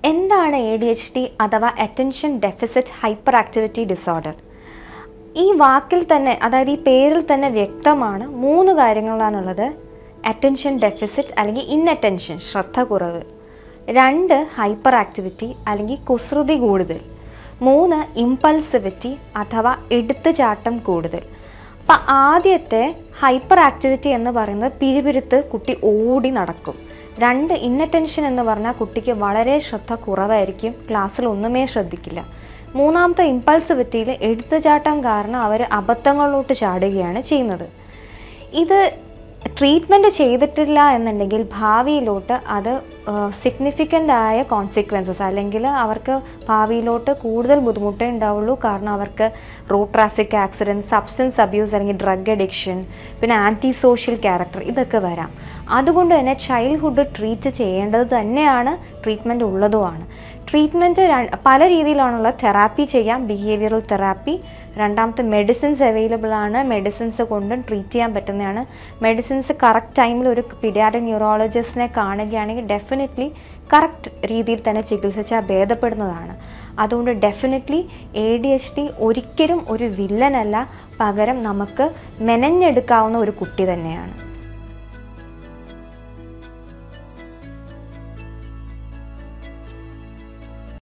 എന്താണ് A D H D അഥവാ attention deficit hyperactivity disorder ഈ വാക്കിൽ തന്നെ അതായത് ഈ പേരിൽ തന്നെ വ്യക്തമാണ് മൂന്ന് കാര്യങ്ങളാണുള്ളത് അറ്റൻഷൻ ഡെഫിസിറ്റ് അല്ലെങ്കിൽ ഇൻഅറ്റൻഷൻ ശ്രദ്ധ കുറവ് രണ്ട് ഹൈപ്പർ ആക്ടിവിറ്റി അല്ലെങ്കിൽ കുസൃതി കൂടുതൽ മൂന്ന് ഇമ്പൾസിവിറ്റി അഥവാ എടുത്തുചാട്ടം കൂടുതൽ അപ്പം ആദ്യത്തെ ഹൈപ്പർ ആക്ടിവിറ്റി എന്ന് പറയുന്നത് പിരിപിരുത്ത് കുട്ടി ഓടി നടക്കും രണ്ട് ഇന്നറ്റൻഷൻ എന്ന് പറഞ്ഞാൽ കുട്ടിക്ക് വളരെ ശ്രദ്ധ കുറവായിരിക്കും ക്ലാസ്സിൽ ഒന്നുമേ ശ്രദ്ധിക്കില്ല മൂന്നാമത്തെ ഇമ്പൾസിവിറ്റിയിൽ എടുത്തുചാട്ടം കാരണം അവർ അബദ്ധങ്ങളിലോട്ട് ചാടുകയാണ് ചെയ്യുന്നത് ഇത് ട്രീറ്റ്മെൻറ്റ് ചെയ്തിട്ടില്ല എന്നുണ്ടെങ്കിൽ ഭാവിയിലോട്ട് അത് സിഗ്നിഫിക്കൻ്റ് ആയ കോൺസിക്വൻസസ് അല്ലെങ്കിൽ അവർക്ക് ഭാവിയിലോട്ട് കൂടുതൽ ബുദ്ധിമുട്ടേ ഉണ്ടാവുള്ളൂ കാരണം അവർക്ക് road traffic accident substance abuse അല്ലെങ്കിൽ ഡ്രഗ് അഡിക്ഷൻ പിന്നെ ആൻറ്റി സോഷ്യൽ ക്യാരക്ടർ ഇതൊക്കെ വരാം അതുകൊണ്ട് തന്നെ ചൈൽഡ്ഹുഡ് ട്രീറ്റ് ചെയ്യേണ്ടത് തന്നെയാണ് ട്രീറ്റ്മെൻറ്റ് ഉള്ളതുമാണ് ട്രീറ്റ്മെൻറ്റ് പല രീതിയിലാണുള്ള തെറാപ്പി ചെയ്യാം ബിഹേവിയറൽ തെറാപ്പി രണ്ടാമത്തെ മെഡിസിൻസ് അവൈലബിൾ ആണ് മെഡിസിൻസ് കൊണ്ടും ട്രീറ്റ് ചെയ്യാൻ പറ്റുന്നതാണ് മെഡിസിൻസ് കറക്റ്റ് ടൈമിൽ ഒരു പിഡിയാട്രിക് ന്യൂറോളജിസ്റ്റിനെ കാണുകയാണെങ്കിൽ ഡെഫിനറ്റ്ലി കറക്റ്റ് രീതിയിൽ തന്നെ ചികിത്സിച്ചാൽ ഭേദപ്പെടുന്നതാണ് അതുകൊണ്ട് definitely A D H D ഒരിക്കലും ഒരു വില്ലനല്ല പകരം നമുക്ക് മെനഞ്ഞെടുക്കാവുന്ന ഒരു കുട്ടി തന്നെയാണ്